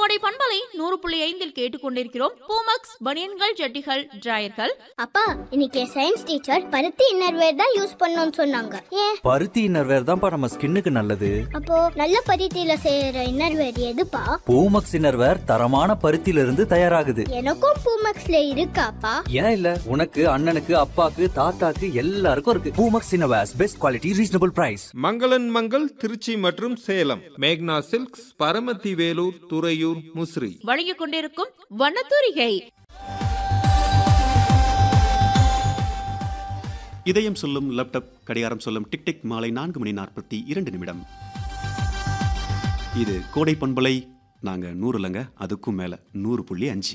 கோடை பண்பலை நூறு புள்ளி ஐந்தில் கேட்டுக்கொண்டிருக்கிறோம் பூமக்ஸ் பனியன்கள் ஜட்டிகள் டிராயர்கள் அப்பா இன்னைக்கு சயின்ஸ் டீச்சர் பருத்தி இன்னர்வேர் தான் யூஸ் பண்ணணும்னு சொன்னாங்க ஏன் பருத்தி இன்னர்வேர் தான்ப்பா நம்ம ஸ்கின்னுக்கு நல்லது அப்போ நல்ல பருத்தியில செய்யற இன்னர்வேர் எதுப்பா பூமக்ஸ் இன்னர்வேர் தரமான பருத்தியில இருந்து தயாராகுது எனக்கும் பூமக்ஸ்ல இருக்காப்பா ஏன் இல்ல உனக்கு அண்ணனுக்கு அப்பாக்கு தாத்தாக்கு எல்லாருக்கும் இருக்கு Poomex innerwears best quality reasonable price Mangalan Mangal Trichy மற்றும் சேலம் மேக்னா சில்க்ஸ் பரமத்தி வேலூர் துறையூர் முசிறி வழங்கிக் கொண்டிருக்கும் வண்ணத்தூரிகை இதயம் சொல்லும் லேப்டாப் கடிகாரம் சொல்லும் டிக் டிக் மாலை நான்கு மணி நாற்பத்தி இரண்டு நிமிடம் இது கோடை பண்பலை நாங்கள் நூறு இல்லைங்க அதுக்கும் மேலே நூறு புள்ளி அஞ்சு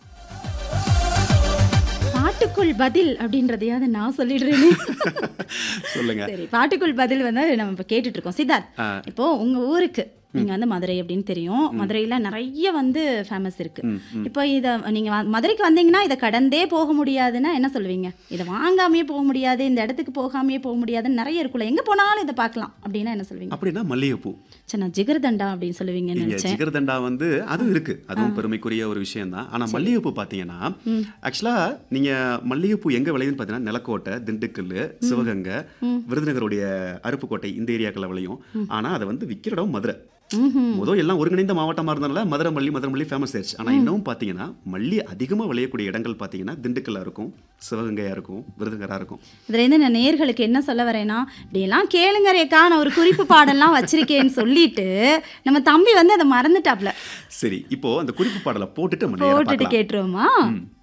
பாட்டுக்குள் பதில் அப்படின்றதையாவது நான் சொல்லிடுறேனே சொல்லுங்க சரி பாட்டுக்குள் பதில் வந்து நம்ம இப்போ கேட்டுட்டு இருக்கோம் சித்தார்த் ஆ. இப்போ உங்க ஊருக்கு நீங்க வந்து மதுரை அப்படின்னு தெரியும் மதுரையில நிறைய வந்து ஃபேமஸ் இருக்கு இப்போ இத நீங்க வ- மதுரைக்கு வந்தீங்கன்னா இதை கடந்தே போக முடியாதுன்னா என்ன சொல்லுவீங்க இதை வாங்காமையே போக முடியாது இந்த இடத்துக்கு போகாமையே போக முடியாதுன்னு நிறைய இருக்குல்ல எங்க போனாலும் இதை பார்க்கலாம் அப்படின்னா என்ன சொல்லுவீங்க அப்படின்னா மல்லிகைப்பூ சரி நான் ஜிகர்தண்டா அப்படின்னு சொல்லுவீங்கன்னு இங்க நினைச்சேன் ஜிகர்தண்டா வந்து அதுவும் இருக்கு அதுவும் பெருமைக்குரிய ஒரு விஷயம் தான் ஆனா மல்லிகைப்பூ பாத்தீங்கன்னா ஆக்சுவலா நீங்க மல்லிகைப்பூ எங்க விளையுதுன்னு பாத்தீங்கன்னா நிலக்கோட்டை திண்டுக்கல் சிவகங்கை விருதுநகருடைய அருப்புக்கோட்டை இந்த ஏரியாக்களில் விளையும் ஆனா அதை வந்து விற்கிற இடம் மதுரை முதல் எல்லாம் ஒருங்கிணைந்த மாவட்டமா இருந்தனால மதுரை மல்லி மதுரை மல்லி ஃபேமஸ் ஆயிடுச்சு ஆனா இன்னும் பாத்தீங்கன்னா மல்லி அதிகமா விளையக்கூடிய இடங்கள் பாத்தீங்கன்னா திண்டுக்கல்லா இருக்கும் சிவகங்கையா இருக்கும் விருதுநகரா இருக்கும் இதுல இருந்து நான் நேயர்களுக்கு என்ன சொல்ல வரேன்னா இப்படியெல்லாம் கேளுங்க ரேக்கா நான் ஒரு குறிப்பு பாடம்லாம் வச்சிருக்கேன்னு சொல்லிட்டு நம்ம தம்பி வந்து அதை மறந்துட்டாப்ல சரி இப்போ அந்த குறிப்பு பாடலை போட்டுட்டு நம்ம நேரா போட்டுட்டு பார்க்கலாம் கேட்டுருவோமா ம்.